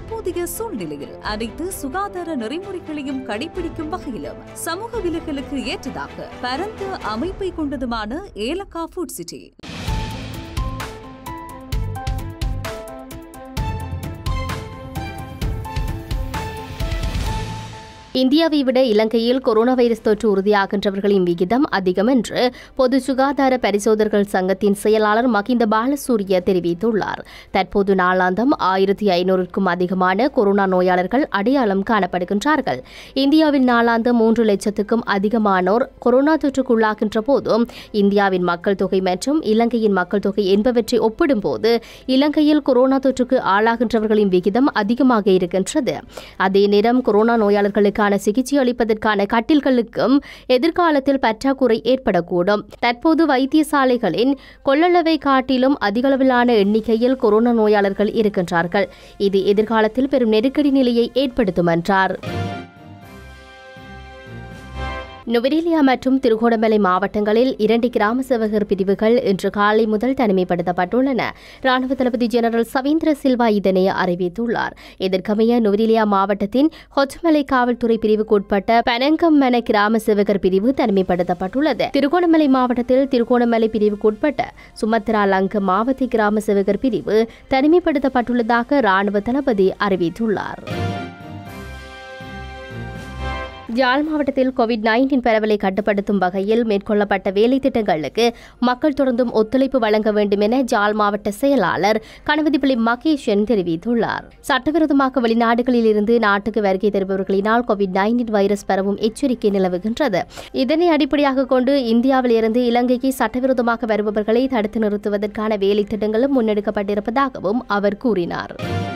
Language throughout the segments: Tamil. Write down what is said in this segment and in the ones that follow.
தற்போதைய சூழ்நிலையில் அனைத்து சுகாதார நெறிமுறைகளையும் கடைபிடிக்கும் வகையிலும் சமூக விலகலுக்கு ஏற்றதாக பரந்த அமைப்பை கொண்டதுமான ஏலக்கா ஃபுட் சிட்டி இந்தியாவை விட இலங்கையில் கொரோனா வைரஸ் தொற்று உறுதியாகின்றவர்களின் விகிதம் அதிகம் என்று பொது சுகாதார பரிசோதகர்கள் சங்கத்தின் செயலாளர் மகிந்த பாலசூரிய தெரிவித்துள்ளார் தற்போது நாளாந்தம் ஆயிரத்தி ஐநூறுக்கும் அதிகமான கொரோனா நோயாளர்கள் அடையாளம் காணப்படுகின்றார்கள் இந்தியாவில் நாளாந்தம் மூன்று லட்சத்துக்கும் அதிகமானோர் கொரோனா தொற்றுக்குள்ளாகின்ற போதும் இந்தியாவின் மக்கள் தொகை மற்றும் இலங்கையின் மக்கள் தொகை என்பவற்றை ஒப்பிடும்போது இலங்கையில் கொரோனா தொற்றுக்கு ஆளாகின்றவர்களின் விகிதம் அதிகமாக இருக்கின்றது அதே நேரம் கொரோனா நோயாளர்களுக்கான சிகிச்சை அளிப்பதற்கான கட்டில்களுக்கும் எதிர்காலத்தில் பற்றாக்குறை ஏற்படக்கூடும் தற்போது வைத்தியசாலைகளின் கொள்ளளவை காட்டிலும் அதிகளவிலான எண்ணிக்கையில் கொரோனா நோயாளர்கள் இருக்கின்றார்கள் இது எதிர்காலத்தில் பெரும் நெருக்கடி நிலையை ஏற்படுத்தும் என்றார் நுவரெலியா மற்றும் திருகோணமலை மாவட்டங்களில் இரண்டு கிராம சேவகர் பிரிவுகள் இன்று காலை முதல் தனிமைப்படுத்தப்பட்டுள்ளன ராணுவ தளபதி ஜெனரல் சவீந்திர சில்வா இதனை அறிவித்துள்ளார் இதற்கமைய நுவரெலியா மாவட்டத்தின் ஹொச்சமலை காவல்துறை பிரிவுக்கு உட்பட்ட பனங்கம்மன கிராம சேவகர் பிரிவு தனிமைப்படுத்தப்பட்டுள்ளது திருகோணமலை மாவட்டத்தில் திருகோணமலை பிரிவுக்கு உட்பட்ட சுமத்ரா லங்க மாவத்தி கிராம சேவகர் பிரிவு தனிமைப்படுத்தப்பட்டுள்ளதாக ராணுவ தளபதி அறிவித்துள்ளார் யாழ் மாவட்டத்தில் கோவிட் நைன்டீன் பரவலை கட்டுப்படுத்தும் வகையில் மேற்கொள்ளப்பட்ட வேலை திட்டங்களுக்கு மக்கள் தொடர்ந்தும் ஒத்துழைப்பு வழங்க வேண்டும் என ஜாழ் மாவட்ட செயலாளர் கணபதிப்பள்ளி மகேஷன் தெரிவித்துள்ளார் சட்டவிரோதமாக வெளிநாடுகளில் இருந்து நாட்டுக்கு வருகை தருபவர்களினால் கோவிட் நைன்டீன் வைரஸ் பரவும் எச்சரிக்கை நிலவுகின்றது இதனை அடிப்படையாக கொண்டு இந்தியாவில் இருந்து இலங்கைக்கு சட்டவிரோதமாக வருபவர்களை தடுத்து நிறுத்துவதற்கான வேலை திட்டங்களும் முன்னெடுக்கப்பட்டிருப்பதாகவும் அவர் கூறினார்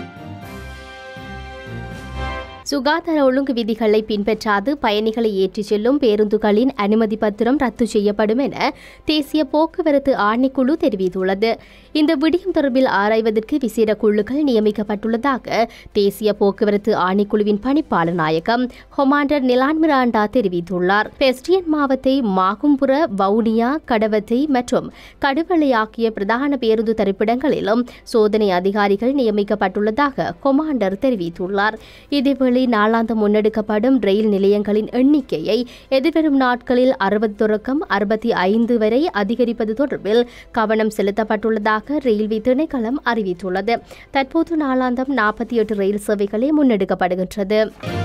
சுகாதார ஒழுங்கு விதிகளை பின்பற்றாது பயணிகளை ஏற்றிச் செல்லும் பேருந்துகளின் அனுமதி பத்திரம் ரத்து செய்யப்படும் என தேசிய போக்குவரத்து ஆணைக்குழு தெரிவித்துள்ளது இந்த விடயம் தொடர்பில் ஆராய்வதற்கு விசேட குழுக்கள் நியமிக்கப்பட்டுள்ளதாக தேசிய போக்குவரத்து ஆணைக்குழுவின் பணிப்பாளர் நாயகம் கொமாண்டர் நிலான் மிராண்டா தெரிவித்துள்ளார் பெஸ்டியன் மாவத்தை மாகும்புர வவுனியா கடவத்தை மற்றும் கடுவளை ஆகிய பிரதான பேருந்து தரிப்பிடங்களிலும் சோதனை அதிகாரிகள் நியமிக்கப்பட்டுள்ளதாக கொமாண்டர் தெரிவித்துள்ளார் இதேவேளை நாளாந்தம் முன்னெடுக்கப்படும் ரயில் நிலையங்களின் எண்ணிக்கையை எதிர்வரும் நாட்களில் அறுபது தொடக்கம் அறுபத்தி ஐந்து வரை அதிகரிப்பது தொடர்பில் கவனம் செலுத்தப்பட்டுள்ளதாக ரயில்வே திணைக்களம் அறிவித்துள்ளது தற்போது நாளாந்தம் நாற்பத்தி எட்டு ரயில் சேவைகளே முன்னெடுக்கப்படுகின்றது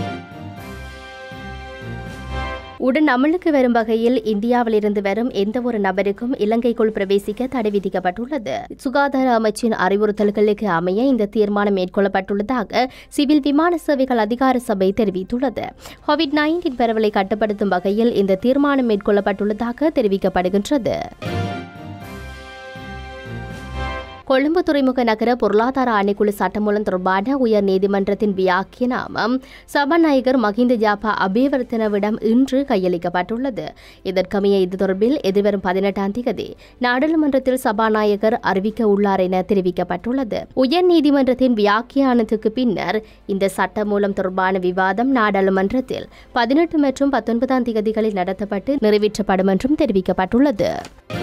உடன் அமலுக்கு வரும் வகையில் இந்தியாவிலிருந்து வரும் எந்த ஒரு நபருக்கும் இலங்கைக்குள் பிரவேசிக்க தடை விதிக்கப்பட்டுள்ளது சுகாதார அமைச்சின் அறிவுறுத்தல்களுக்கு அமைய இந்த தீர்மானம் மேற்கொள்ளப்பட்டுள்ளதாக சிவில் விமான சேவைகள் அதிகார சபை தெரிவித்துள்ளது கோவிட் நைன்டீன் பரவலை கட்டுப்படுத்தும் வகையில் இந்த தீர்மானம் மேற்கொள்ளப்பட்டுள்ளதாக தெரிவிக்கப்படுகின்றது கொழும்பு துறைமுக நகர பொருளாதார ஆணைக்குழு சட்டமூலம் தொடர்பான உயர் நீதிமன்றத்தின் வியாக்கியநாமம் சபாநாயகர் மஹிந்த ஜாபா அபேவர்த்தனவிடம் இன்று கையளிக்கப்பட்டுள்ளது இதற்கமைய இது தொடர்பில் எதிர்வரும் பதினெட்டாம் தேதி நாடாளுமன்றத்தில் சபாநாயகர் அறிவிக்க உள்ளார் என தெரிவிக்கப்பட்டுள்ளது உயர் நீதிமன்றத்தின் வியாக்கியானத்துக்கு பின்னர் இந்த சட்டமூலம் தொடர்பான விவாதம் நாடாளுமன்றத்தில் பதினெட்டு மற்றும் பத்தொன்பதாம் தேதிகளில் நடத்தப்பட்டு நிறைவேற்றப்படும் என்றும் தெரிவிக்கப்பட்டுள்ளது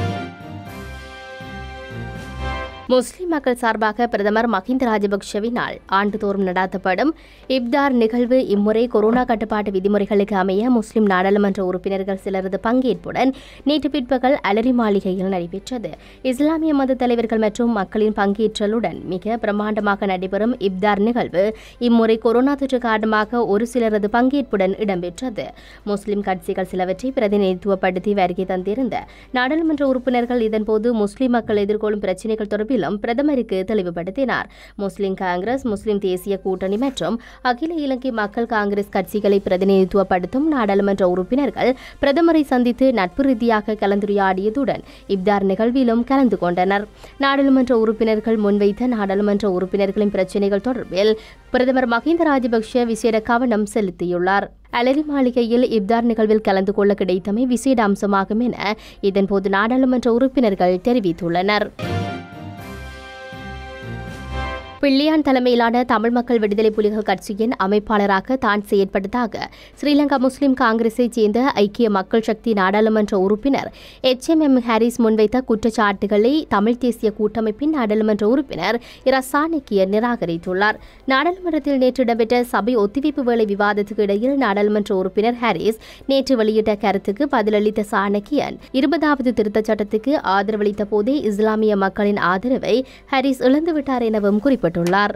முஸ்லிம் மக்கள் சார்பாக பிரதமர் மஹிந்த ராஜபக்ஷவினால் ஆண்டுதோறும் நடாத்தப்படும் இப்தார் நிகழ்வு இம்முறை கொரோனா கட்டுப்பாட்டு விதிமுறைகளுக்கு அமைய முஸ்லிம் நாடாளுமன்ற உறுப்பினர்கள் சிலரது பங்கேற்புடன் நேற்று பிற்பகல் அலரி மாளிகையில் நடைபெற்றது இஸ்லாமிய மத தலைவர்கள் மற்றும் மக்களின் பங்கேற்றலுடன் மிக பிரம்மாண்டமாக நடைபெறும் இப்தார் நிகழ்வு இம்முறை கொரோனா தொற்று காரணமாக ஒரு சிலரது பங்கேற்புடன் இடம்பெற்றது முஸ்லிம் கட்சிகள் சிலவற்றை பிரதிநிதித்துவப்படுத்தி வருகை தந்திருந்த நாடாளுமன்ற உறுப்பினர்கள் இதன்போது முஸ்லிம் மக்கள் எதிர்கொள்ளும் பிரச்சினைகள் தொடர்பிலும் பிரதமருக்கு தெளிவுபடுத்தினார் முஸ்லிம் காங்கிரஸ் முஸ்லிம் தேசிய கூட்டணி மற்றும் அகில இலங்கை மக்கள் காங்கிரஸ் கட்சிகளை பிரதிநிதித்துவப்படுத்தும் நாடாளுமன்ற உறுப்பினர்கள் பிரதமரை சந்தித்து நட்பு ரீதியாக கலந்துரையாடியதுடன் இப்தார் நிகழ்விலும் கலந்து கொண்டனர் நாடாளுமன்ற உறுப்பினர்கள் முன்வைத்த நாடாளுமன்ற உறுப்பினர்களின் பிரச்சினைகள் தொடர்பில் பிரதமர் மஹிந்த ராஜபக்ஷ விசேட கவனம் செலுத்தியுள்ளார் அலரி மாளிகையில் இப்தார் நிகழ்வில் கலந்து கொள்ள கிடைத்தமை விசேட அம்சமாகும் என இதன்போது நாடாளுமன்ற உறுப்பினர்கள் தெரிவித்துள்ளனர் பிள்ளையான் தலைமையிலான தமிழ் மக்கள் விடுதலை புலிகள் கட்சியின் அமைப்பாளராக தான் செயற்பட்டதாக ஸ்ரீலங்கா முஸ்லிம் காங்கிரஸைச் சேர்ந்த ஐக்கிய மக்கள் சக்தி நாடாளுமன்ற உறுப்பினர் எச் எம் எம் ஹாரிஸ் முன்வைத்த குற்றச்சாட்டுகளை தமிழ் தேசிய கூட்டமைப்பின் நாடாளுமன்ற உறுப்பினர் இரா சாணக்கியர் நிராகரித்துள்ளார் நாடாளுமன்றத்தில் நேற்று இடம்பெற்ற சபை ஒத்திவைப்பு வேளை விவாதத்துக்கு இடையில் நாடாளுமன்ற உறுப்பினர் ஹாரிஸ் நேற்று வெளியிட்ட கருத்துக்கு பதிலளித்த சாணக்கியன் இருபதாவது திருத்தச் சட்டத்துக்கு ஆதரவளித்த போதே இஸ்லாமிய மக்களின் ஆதரவை ஹாரிஸ் இழந்துவிட்டார் எனவும் குறிப்பிட்டார் குறிப்பிட்டுள்ளார்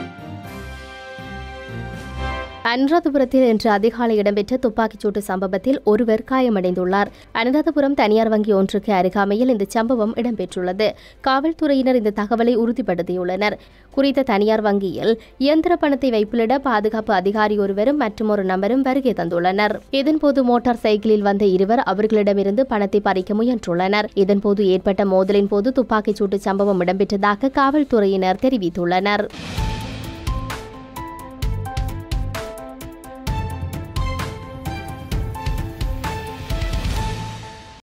அனுராதபுரத்தில் இன்று அதிகாலை இடம்பெற்ற துப்பாக்கிச்சூட்டு சம்பவத்தில் ஒருவர் காயமடைந்துள்ளார் அனுராதபுரம் தனியார் வங்கி ஒன்றுக்கு அருகாமையில் இந்த சம்பவம் இடம்பெற்றுள்ளது காவல்துறையினர் இந்த தகவலை உறுதிப்படுத்தியுள்ளனர் குறித்த தனியார் வங்கியில் இயந்திர பணத்தை வைப்பிலிட பாதுகாப்பு அதிகாரி ஒருவரும் மற்றும் ஒரு நபரும் வருகை தந்துள்ளனர் இதன்போது மோட்டார் சைக்கிளில் வந்த இருவர் அவர்களிடமிருந்து பணத்தை பறிக்க முயன்றுள்ளனர் இதன்போது ஏற்பட்ட மோதலின் போது துப்பாக்கிச்சூட்டு சம்பவம் இடம்பெற்றதாக காவல்துறையினர் தெரிவித்துள்ளனர்